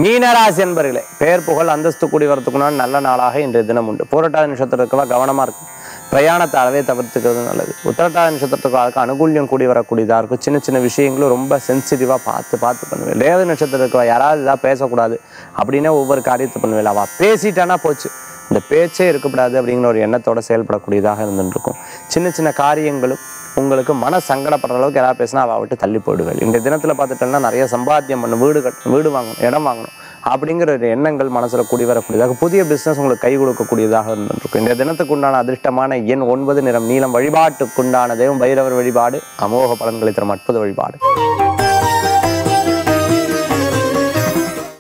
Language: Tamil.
மீனராசி என்பர்களே பெயர் புகழ் அந்தஸ்து கூடி வரத்துக்குனால் நல்ல நாளாக இன்றைய தினம் உண்டு போராட்டாத நட்சத்திரம் இருக்கவா கவனமா இருக்கும் பிரயாணத்தை அளவே தவிர்த்துக்கிறது நல்லது உத்தரட்டாத நட்சத்திரத்துக்கு அதுக்கு அனுகூல்யம் கூடி வரக்கூடியதாக இருக்கும் சின்ன சின்ன விஷயங்களும் ரொம்ப சென்சிட்டிவாக பார்த்து பார்த்து பண்ணுவேன் ரேவதி நட்சத்திரம் இருக்கவா யாராவது இதாக பேசக்கூடாது அப்படின்னா ஒவ்வொரு காரியத்தை பண்ணுவேன் அவள் பேசிட்டானா போச்சு இந்த பேச்சே இருக்கக்கூடாது அப்படிங்கிற ஒரு எண்ணத்தோட செயல்படக்கூடியதாக இருந்துட்டு இருக்கும் சின்ன சின்ன காரியங்களும் உங்களுக்கு மன சங்கடப்படுற அளவுக்கு யாராவது பேசினா அவள் விட்டு தள்ளி போயிடுவேன் இந்த தினத்தில் பார்த்துட்டோம்னா நிறைய சம்பாத்தியம் பண்ணணும் வீடு கட்டணும் வீடு வாங்கணும் இடம் வாங்கணும் அப்படிங்கிற ஒரு எண்ணங்கள் மனசில் கூடி வரக்கூடியதாக புதிய பிஸ்னஸ் உங்களுக்கு கை கொடுக்கக்கூடியதாக இருந்துருக்கும் இந்த தினத்துக்கு உண்டான அதிர்ஷ்டமான எண் ஒன்பது நிறம் நீளம் வழிபாட்டுக்குண்டான தெய்வம் பைரவர் வழிபாடு அமோக பலன்களை தரும் அற்புத வழிபாடு